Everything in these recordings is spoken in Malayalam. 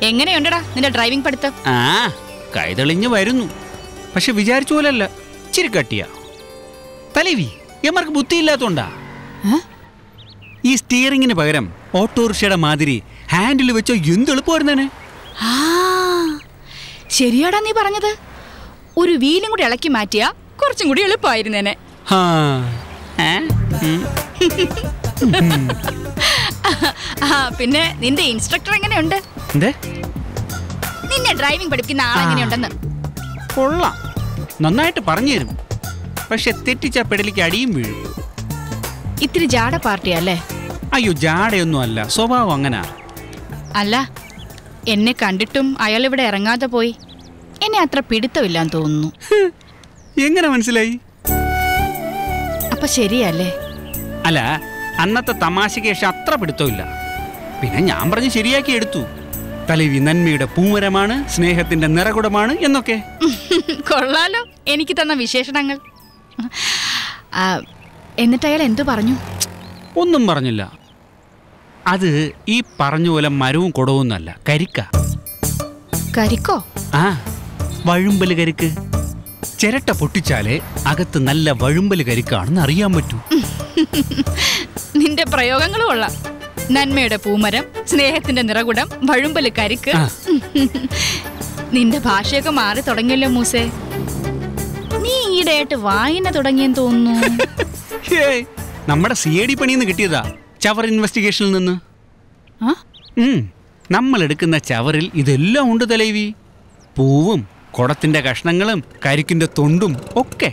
എങ്ങനെയുണ്ടടാ നിന്റെ ഡ്രൈവിംഗ് പഠിത്തം ആ കൈതെളിഞ്ഞ് വരുന്നു പക്ഷെ വിചാരിച്ച പോലല്ല ഇച്ചിരി കട്ടിയ തലവി എമാർക്ക് ബുദ്ധിയില്ലാത്തോണ്ടാ ഏ? ഈ സ്റ്റിയറിങ്ങിന് പകരം ഓട്ടോറിക്ഷയുടെ മാതിരി ഹാൻഡിൽ വെച്ചോ എന്ത് എളുപ്പമായിരുന്നേനെ ആ ശരിയാടാ നീ പറഞ്ഞത് ഒരു വീലും കൂടി ഇളക്കി മാറ്റിയാ കുറച്ചും കൂടി എളുപ്പമായിരുന്നേനെ ഹാ ഏ? ഉം. ആ പിന്നെ നിന്റെ ഇൻസ്ട്രക്ടർ എങ്ങനെയുണ്ട് എന്തേ നിന്നെ ഡ്രൈവിംഗ് പഠിപ്പിക്കുന്ന ആളെങ്ങനെയുണ്ടെന്ന് കൊള്ളാം നന്നായിട്ട് പറഞ്ഞു തരും പക്ഷെ തെറ്റിച്ച പെടലിക്ക് അടിയും വീഴും ഇത്തിരി ജാട പാർട്ടിയല്ലേ അയ്യോ ജാടയൊന്നും അല്ല സ്വഭാവം അങ്ങനാ അല്ല എന്നെ കണ്ടിട്ടും അയാൾ ഇവിടെ ഇറങ്ങാതെ പോയി എന്നെ അത്ര പിടുത്തമില്ലാന്ന് തോന്നുന്നു എങ്ങനെ മനസ്സിലായി അപ്പൊ ശരിയല്ലേ അല്ല അന്നത്തെ തമാശയ്ക്ക് ശേഷം അത്ര പിടുത്തമില്ല പിന്നെ ഞാൻ പറഞ്ഞ് ശരിയാക്കി എടുത്തു തലവി നന്മയുടെ പൂമരമാണ് സ്നേഹത്തിന്റെ നിറകുടമാണ് എന്നൊക്കെ കൊള്ളാലോ എനിക്ക് തന്ന വിശേഷണങ്ങൾ ആ, എന്നിട്ട് അയാൾ എന്തു പറഞ്ഞു ഒന്നും പറഞ്ഞില്ല അത് ഈ പറഞ്ഞ പോലെ മരവും കുടവുമൊന്നല്ല കരിക്ക കരിക്കോ ആ വഴുമ്പല് കരിക്ക് ചിരട്ട പൊട്ടിച്ചാലേ അകത്ത് നല്ല വഴുമ്പല് കരിക്കാണെന്ന് അറിയാൻ പറ്റൂ നിന്റെ പ്രയോഗങ്ങൾ കൊള്ളാം നന്മയുടെ പൂമരം സ്നേഹത്തിന്റെ നിറകുടം വഴുമ്പല് കരിക്ക് ആ. നിന്റെ ഭാഷയൊക്കെ മാറി തുടങ്ങിയല്ലോ മൂസേ നീ ഈയിടെയായിട്ട് വായന തുടങ്ങിയെന്ന് തോന്നുന്നു ഹേയ്, നമ്മുടെ സി എ ഡി പണിന്ന് കിട്ടിയതാ ചവർ ഇൻവെസ്റ്റിഗേഷനിൽ നിന്ന് ആ? ഉം, നമ്മൾ എടുക്കുന്ന ചവറിൽ ഇതെല്ലാം ഉണ്ട് തലൈവി പൂവും കുടത്തിന്റെ കഷ്ണങ്ങളും കരിക്കിന്റെ തൊണ്ടും ഒക്കെ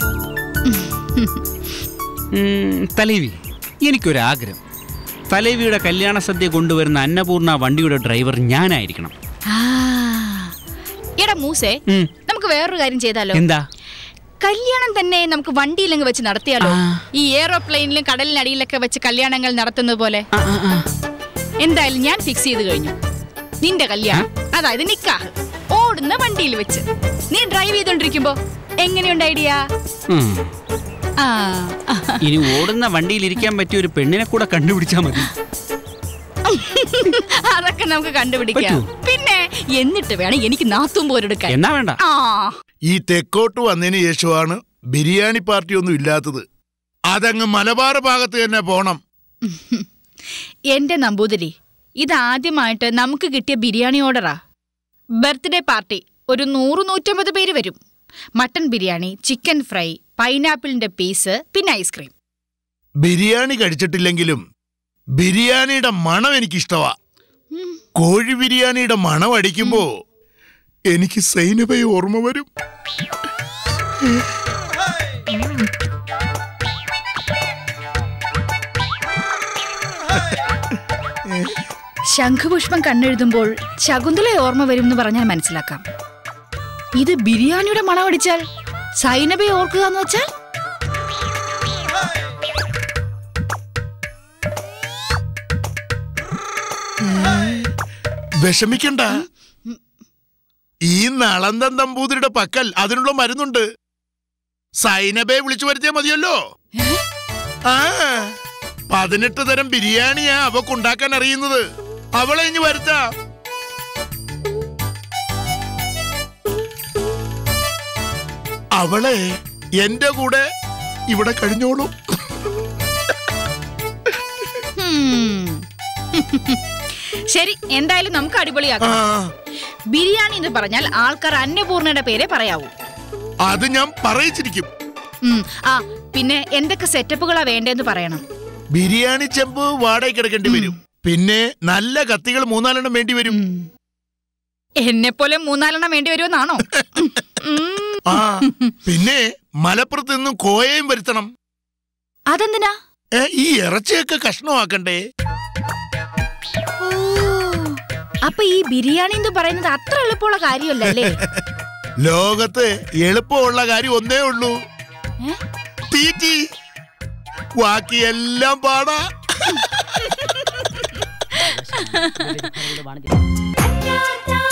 ഉം, തലൈവി എനിക്കൊരാഗ്രഹം തലൈവിയുടെ കല്യാണ സദ്യ കൊണ്ടുവരുന്ന അന്നപൂർണ വണ്ടിയുടെ ഡ്രൈവർ ഞാനായിരിക്കണം ആ. എടാ മൂസേ ഉം, നമുക്ക് വേറൊരു കാര്യം ചെയ്താലോ എന്താ കല്യാണം തന്നെ നമുക്ക് വണ്ടിയിലങ്ങ് വെച്ച് നടത്തിയാലോ ആ. ഈ എയറോപ്ലെയിനിലും കടലിനടിയിലൊക്കെ വെച്ച് കല്യാണങ്ങൾ നടത്തുന്നത് പോലെ ആ, ആ, ആ. എന്തായാലും ഞാൻ ഫിക്സ് ചെയ്ത് കഴിഞ്ഞു നിന്റെ കല്യാണം അതായത് നിക്കാഹ് ഓടുന്ന വണ്ടിയിൽ വെച്ച് നീ ഡ്രൈവ് ചെയ്തോണ്ടിരിക്കുമ്പോ എങ്ങനെയുണ്ട് ഐഡിയ ഉം. ആ ഇനി ഓടുന്ന വണ്ടിയിൽ ഇരിക്കാൻ പറ്റിയ ഒരു പെണ്ണിനെ കൂടെ കണ്ടുപിടിച്ചാൽ മതി അതൊക്കെ നമുക്ക് കണ്ടുപിടിക്കാം പറ്റുവോ? പിന്നെ എന്നിട്ട് വേണം എനിക്ക് നാത്തും പോരെടുക്കാൻ എന്നാ വേണ്ട ആ ഈ തെക്കോട്ട് വന്നതിന് ശേഷമാണ് ബിരിയാണി പാർട്ടി ഒന്നും ഇല്ലാത്തത് അതങ്ങ് മലബാർ ഭാഗത്ത് തന്നെ പോണം എന്റെ നമ്പൂതിരി ഇതാദ്യമായിട്ട് നമുക്ക് കിട്ടിയ ബിരിയാണി ഓർഡറാ ബർത്ത്ഡേ പാർട്ടി ഒരു നൂറ് നൂറ്റമ്പത് പേര് വരും മട്ടൻ ബിരിയാണി ചിക്കൻ ഫ്രൈ പൈനാപ്പിളിന്റെ പീസ് പിന്നെ ഐസ്ക്രീം ബിരിയാണി കഴിച്ചിട്ടില്ലെങ്കിലും ബിരിയാണിയുടെ മണം എനിക്കിഷ്ടവാ കോഴി ബിരിയാണിയുടെ മണം അടിക്കുമ്പോ എനിക്ക് സൈനബയെ ഓർമ്മ വരും ശംഖുപുഷ്പം കണ്ണെഴുതുമ്പോൾ ശകുന്തള ഓർമ്മ വരും എന്ന് പറഞ്ഞാൽ മനസ്സിലാക്കാം ഇത് ബിരിയാണിയുടെ മണം അടിച്ചാൽ സൈനബയെ ഓർക്കുക എന്ന് വെച്ചാൽ വിഷമിക്കണ്ട ഈ നളന്തൻ നമ്പൂതിരിയുടെ പക്കൽ അതിനുള്ള മരുന്നുണ്ട് സൈനബയെ വിളിച്ചു വരുത്തിയാ മതിയല്ലോ ആ പതിനെട്ട് തരം ബിരിയാണിയാ അവക്കുണ്ടാക്കാൻ അറിയുന്നത് അവളെ ഇനി വരുത്താ അവളെ എന്റെ കൂടെ ഇവിടെ കഴിഞ്ഞോളൂ ഹും. ശരി എന്തായാലും നമുക്ക് ആ അടിപൊളിയാക്കാം ബിരിയാണി എന്ന് പറഞ്ഞാൽ ആൾക്കാർ അന്നപൂർണയുടെ പേരെ പറയാവൂ അത് ഞാൻ പറയിച്ചിരിക്കും ഉം. ആ പിന്നെ എന്തൊക്കെ സെറ്റപ്പുകളാ വേണ്ടതെന്ന് പറയണം ബിരിയാണി ചെമ്പ് വാടകയ്ക്ക് എടുക്കേണ്ടി വരും പിന്നെ നല്ല കത്തികൾ മൂന്നാലെണ്ണം വേണ്ടി വരും എന്നെ പോലെ മൂന്നാലെണ്ണം വേണ്ടി വരുമെന്നാണോ ഉം. ആ പിന്നെ മലപ്പുറത്ത് നിന്നും കോയയും വരുത്തണം അതെന്തിനാ ഏ, ഈ ഇറച്ചിയൊക്കെ കഷ്ണമാക്കണ്ടേ ഓ, അപ്പൊ ഈ ബിരിയാണി എന്ന് പറയുന്നത് അത്ര എളുപ്പമുള്ള കാര്യമല്ലേ ലോകത്ത് എളുപ്പമുള്ള കാര്യം ഒന്നേ ഉള്ളൂ ഏ? തീറ്റി ബാക്കിയെല്ലാം പാടാ അല്ലാത്ത